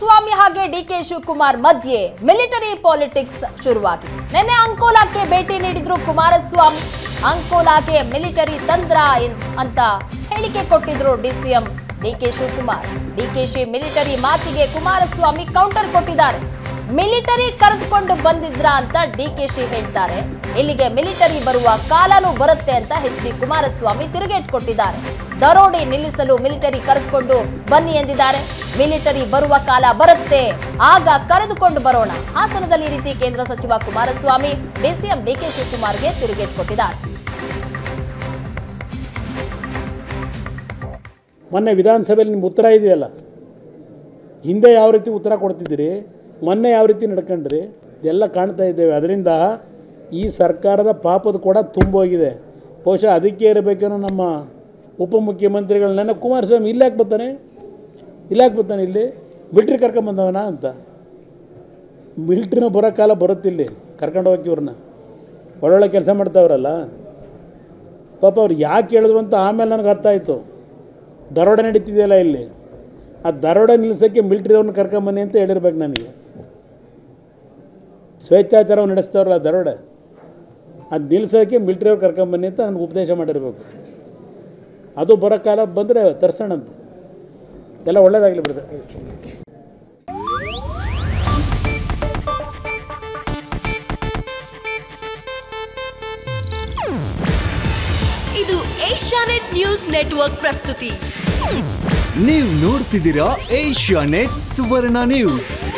ಕುಮಾರಸ್ವಾಮಿ ಹಾಗೆ D K Shivakumar ಮಧ್ಯೆ military politics ಶುರುವಾಗಿದೆ ನಿನ್ನೆ ಅಂಕೋಲಾಕ್ಕೆ ಭೇಟಿ ನೀಡಿದ್ರು ಕುಮಾರಸ್ವಾಮಿ ಅಂಕೋಲಾಗೆ ಮಿಲಿಟರಿ ತಂದ್ರ ಎನ್- ಅಂತ ಹೇಳಿಕೆ ಕೊಟ್ಟಿದ್ರು DCM D K Shivakumar DKShi military ಮಾತಿಗೆ ಕುಮಾರಸ್ವಾಮಿ ಕೌಂಟರ್ ಕೊಟ್ಟಿದ್ದಾರೆ ಮಿಲಿಟರಿ ಕರೆದುಕೊಂಡು ಬಂದಿದ್ರ ಅಂತ ಡಿಕೆಶಿ ಹೇಳ್ತಾರೆ ಇಲ್ಲಿಗೆ ಮಿಲಿಟರಿ ಬರುವ ಕಾಲನೂ ಬರುತ್ತೆ ಅಂತ ಎಚ್ ಡಿ ಕುಮಾರಸ್ವಾಮಿ ತಿರುಗೇಟ್ ಕೊಟ್ಟಿದ್ದಾರೆ ದರೋಡೆ ನಿಲ್ಲಿಸಲು ಮಿಲಿಟರಿ ಕರೆದುಕೊಂಡು ಬನ್ನಿ ಎಂದಿದ್ದಾರೆ ಮಿಲಿಟರಿ ಬರುವ ಕಾಲ ಬರುತ್ತೆ ಆಗ ಕರೆದುಕೊಂಡು ಬರೋಣ ಹಾಸನದಲ್ಲಿ ಈ ರೀತಿ ಕೇಂದ್ರ ಸಚಿವ ಕುಮಾರಸ್ವಾಮಿ ಡಿಸಿಎಂ ಡಿಕೆ ಶಿವಕುಮಾರ್ಗೆ ತಿರುಗೇಟ್ ಕೊಟ್ಟಿದ್ದಾರೆ ಮೊನ್ನೆ ವಿಧಾನಸಭೆಯಲ್ಲಿ ನಿಮ್ಮ ಉತ್ತರ ಇದೆಯಲ್ಲ ಹಿಂದೆ ಯಾವ ರೀತಿ ಉತ್ತರ ಕೊಡ್ತಿದ್ದೀರಿ ಮೊನ್ನೆ ಯಾವ ರೀತಿ ನಡ್ಕೊಂಡ್ರಿ ಇದೆಲ್ಲ ಕಾಣ್ತಾ ಇದ್ದೇವೆ ಅದರಿಂದ ಈ ಸರ್ಕಾರದ ಪಾಪದ ಕೂಡ ತುಂಬೋಗಿದೆ ಬಹುಶಃ ಅದಕ್ಕೆ ಇರಬೇಕೇನೋ ನಮ್ಮ ಉಪಮುಖ್ಯಮಂತ್ರಿಗಳನ್ನ ಕುಮಾರಸ್ವಾಮಿ ಇಲ್ಲಿ ಯಾಕೆ ಬರ್ತಾನೆ ಇಲ್ಲಿ ಯಾಕೆ ಬರ್ತಾನೆ ಇಲ್ಲಿ ಮಿಲ್ಟ್ರಿ ಕರ್ಕೊಂಬಂದವನ ಅಂತ ಮಿಲ್ಟ್ರಿನ ಬರೋ ಕಾಲ ಬರುತ್ತಿಲ್ಲಿ ಕರ್ಕೊಂಡು ಹೋಗಿ ಇವ್ರನ್ನ ಒಳ್ಳೊಳ್ಳೆ ಕೆಲಸ ಮಾಡ್ತಾವ್ರಲ್ಲ ಪಾಪ ಅವ್ರು ಯಾಕೆ ಹೇಳಿದ್ರು ಅಂತ ಆಮೇಲೆ ನನಗೆ ಅರ್ಥ ಆಯಿತು ದರೋಡೆ ನಡೀತಿದೆಯಲ್ಲ ಇಲ್ಲಿ ಆ ದರೋಡೆ ನಿಲ್ಲಿಸೋಕ್ಕೆ ಮಿಲ್ಟ್ರಿಯವ್ರನ್ನ ಕರ್ಕೊಂಬನ್ನಿ ಅಂತ ಹೇಳಿರ್ಬೇಕು ನನಗೆ ಸ್ವೇಚ್ಛಾಚಾರವನ್ನು ನಡೆಸ್ತಾವ್ರಲ್ಲ ದರೋಡೆ ಅದು ನಿಲ್ಲಿಸೋಕ್ಕೆ ಮಿಲ್ಟ್ರಿಯವ್ರು ಕರ್ಕೊಂಬನ್ನಿ ಅಂತ ನನಗೆ ಉಪದೇಶ ಮಾಡಿರಬೇಕು ಅದು ಬರೋ ಕಾಲ ಬಂದರೆ ತರ್ಸೋಣಂತ ಎಲ್ಲ ಒಳ್ಳೇದಾಗಲಿ ಬಿಡ್ತಾರೆ ಇದು ಏಷ್ಯಾನೆಟ್ ನ್ಯೂಸ್ ನೆಟ್ವರ್ಕ್ ಪ್ರಸ್ತುತಿ ನೀವು ನೋಡ್ತಿದ್ದೀರಾ ಏಷ್ಯಾ ನೆಟ್ ಸುವರ್ಣ ನ್ಯೂಸ್